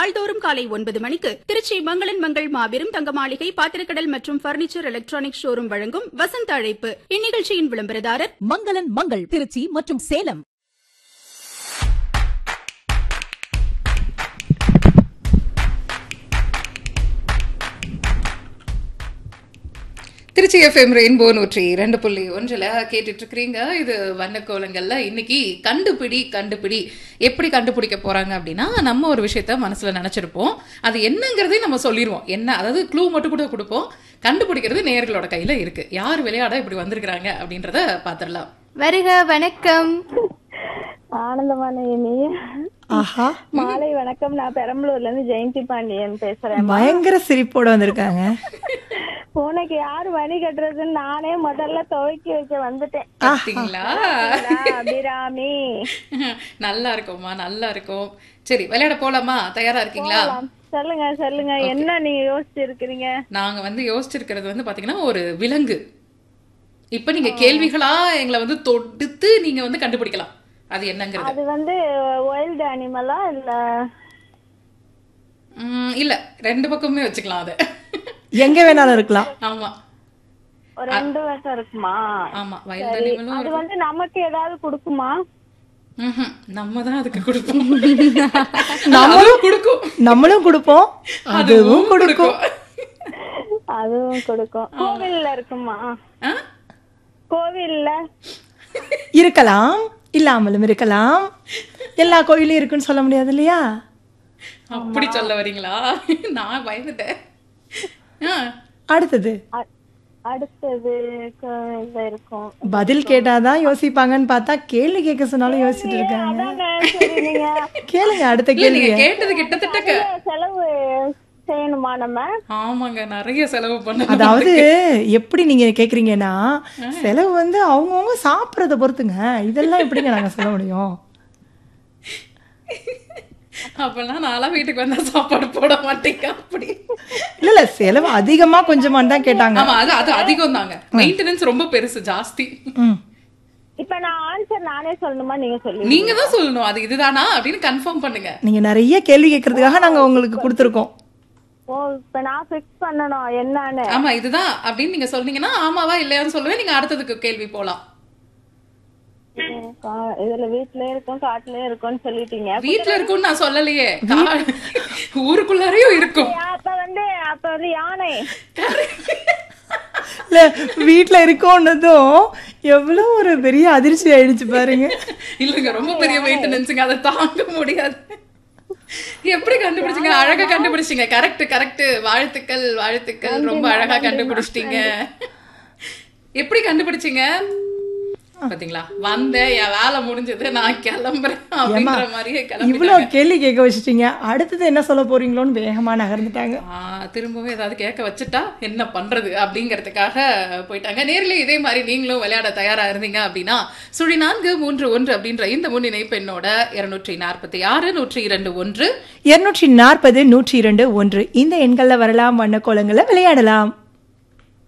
நாள்தோறும் காலை ஒன்பது மணிக்கு திருச்சி மங்களன் மங்கள் மாபெரும் தங்க மாளிகை பாத்திரக்கடல் மற்றும் பர்னிச்சர் எலக்ட்ரானிக் ஷோரூம் வழங்கும் வசந்த அழைப்பு இந்நிகழ்ச்சியின் விளம்பரதாரர் மங்களன் மங்கள் திருச்சி மற்றும் சேலம் திருச்சி எஃப்எம் ரெயின்போ நூற்றி இரண்டு புள்ளி ஒன்றில் கேட்டுட்டு இருக்கிறீங்க இது வண்ணக்கோலங்கள்ல இன்னைக்கு கண்டுபிடி கண்டுபிடி எப்படி கண்டுபிடிக்க போறாங்க அப்படின்னா நம்ம ஒரு விஷயத்த மனசுல நினைச்சிருப்போம் அது என்னங்கிறதையும் நம்ம சொல்லிடுவோம் என்ன அதாவது க்ளூ மட்டும் கூட கொடுப்போம் கண்டுபிடிக்கிறது நேயர்களோட கையில இருக்கு யார் விளையாட இப்படி வந்திருக்கிறாங்க அப்படின்றத பாத்திரலாம் வருக வணக்கம் ஆனந்தமான இனிய ஆஹா மாலை வணக்கம் நான் பெரம்பலூர்ல இருந்து ஜெயந்தி பாண்டியன் பேசுறேன் பயங்கர சிரிப்போட வந்திருக்காங்க உனக்கு யாரு வழி கட்டுறதுன்னு நானே முதல்ல துவக்கி வைக்க வந்துட்டேன் பார்த்தீங்களா அபிராமி நல்லா இருக்கும்மா நல்லா இருக்கும் சரி விளையாட போலாமா தயாரா இருக்கீங்களா சொல்லுங்க சொல்லுங்க என்ன நீங்க யோசிச்சு இருக்கிறீங்க நாங்க வந்து யோசிச்சிருக்கிறது வந்து பாத்தீங்கன்னா ஒரு விலங்கு இப்ப நீங்க கேள்விகளா எங்களை வந்து தொடுத்து நீங்க வந்து கண்டுபிடிக்கலாம் அது என்னங்கிறது அது வந்து வைல்டு அனிமலா இல்ல உம், இல்ல ரெண்டு பக்கமுமே வச்சுக்கலாம் அது எங்க வேணாலும் இருக்கலாம் ஆமா ஒரு ரெண்டு வருஷம் இருக்குமா ஆமா வயல் சரி அனிமலும் அது வந்து நமக்கு ஏதாவது கொடுக்குமா ம்ஹும். நம்ம தான் அதுக்கு கொடுப்போம் நம்மளும் கொடுக்கும் நம்மளும் கொடுப்போம் அதுவும் கொடுக்கும் அதுவும் கொடுக்கும் கோவில்ல இருக்குமா ஆ? கோவில்ல இருக்கலாம் இல்லாமலும் இருக்கலாம் எல்லா கோயிலும் இருக்குன்னு சொல்ல முடியாது இல்லையா அப்படி சொல்ல வரீங்களா நான் பயந்துட்டேன் ஆ. அடுத்தது அ- அடுத்தது கோவில்ல இருக்கும் பதில் கேட்டாதான் யோசிப்பாங்கன்னு பார்த்தா கேள்வி கேட்க சொன்னாலும் யோசிச்சுட்டு இருக்காங்க அதாங்க, சரி நீங்க கேளுங்க அடுத்த இல்ல, கேள்வி நீங்க கேட்டது கிட்டத்தட்ட க- செலவு செய்யணுமா நம்ம ஆமாங்க நிறைய செலவு பண்ண அதாவது எப்படி நீங்க கேக்குறீங்கன்னா செலவு வந்து அவங்கவுங்க சாப்பிடறத பொறுத்துங்க இதெல்லாம் எப்படிங்க நாங்க சொல்ல முடியும் அப்பெல்லாம் நான்லாம் வீட்டுக்கு வந்தா சாப்பாடு போட மாட்டேங்க அப்படி இல்ல இல்ல செலவு அதிகமா கொஞ்சமான்னு தான் கேட்டாங்க ஆமா அது அது அதிகம் தாங்க மெயின்டெனன்ஸ் ரொம்ப பெருசு ஜாஸ்தி ம். இப்ப நான் ஆன்சர் நானே சொல்லணுமா நீங்க சொல்லு நீங்க தான் சொல்லணும் அது இதுதானா அப்படின்னு கன்ஃபார்ம் பண்ணுங்க நீங்க நிறைய கேள்வி கேட்கறதுக்காக நாங்க உங்களுக்கு கொடுத்துருக்கோம் ஓ இப்ப நான் ஃபிக்ஸ் பண்ணணும் என்னன்னு ஆமா இதுதான் அப்படின்னு நீங்க சொன்னீங்கன்னா ஆமாவா இல்லையான்னு சொல்லுவேன் நீங்க அடுத்ததுக்கு கேள்வி போலாம் கா- இதுல வீட்லயே இருக்கும் காட்டுலயே இருக்கும்னு சொல்லிட்டீங்க வீட்ல இருக்கும்னு நான் சொல்லலையே கா- ஊருக்குள்ளாரையும் இருக்கும் அப்ப வந்து அப்ப வந்து யானை இல்ல வீட்ல இருக்கோன்னதும் எவ்வளவு ஒரு பெரிய அதிர்ச்சி ஆயிடுச்சு பாருங்க இல்லங்க ரொம்ப பெரிய மெயின்டெனன்ஸுங்க அதை தாங்க முடியாது எப்படி கண்டுபிடிச்சீங்க அழகா கண்டுபிடிச்சீங்க கரெக்ட் கரெக்ட் வாழ்த்துக்கள் வாழ்த்துக்கள் ரொம்ப அழகா கண்டுபிடிச்சிட்டீங்க எப்படி கண்டுபிடிச்சீங்க பாத்தீங்களா வந்தேன் என் வேலை முடிஞ்சது நான் கிளம்புறேன் அப்படின்ற மாதிரியே கிளம்பிட்டாங்க இவ்வளவு கேள்வி கேட்க வச்சுட்டீங்க அடுத்தது என்ன சொல்ல போறீங்களோன்னு வேகமா நகர்ந்துட்டாங்க ஆ, திரும்பவும் ஏதாவது கேட்க வச்சுட்டா என்ன பண்றது அப்படிங்கறதுக்காக போயிட்டாங்க நேர்ல இதே மாதிரி நீங்களும் விளையாட தயாரா இருந்தீங்க அப்படின்னா சுழி நான்கு மூன்று ஒன்று அப்படின்ற இந்த முன்னிணைப்பு என்னோட இருநூற்றி நாற்பத்தி ஆறு நூற்றி இரண்டு ஒன்று இருநூற்றி நாற்பது நூற்றி இரண்டு ஒன்று இந்த எண்கள்ல வரலாம் வண்ண கோலங்கள்ல விளையாடலாம்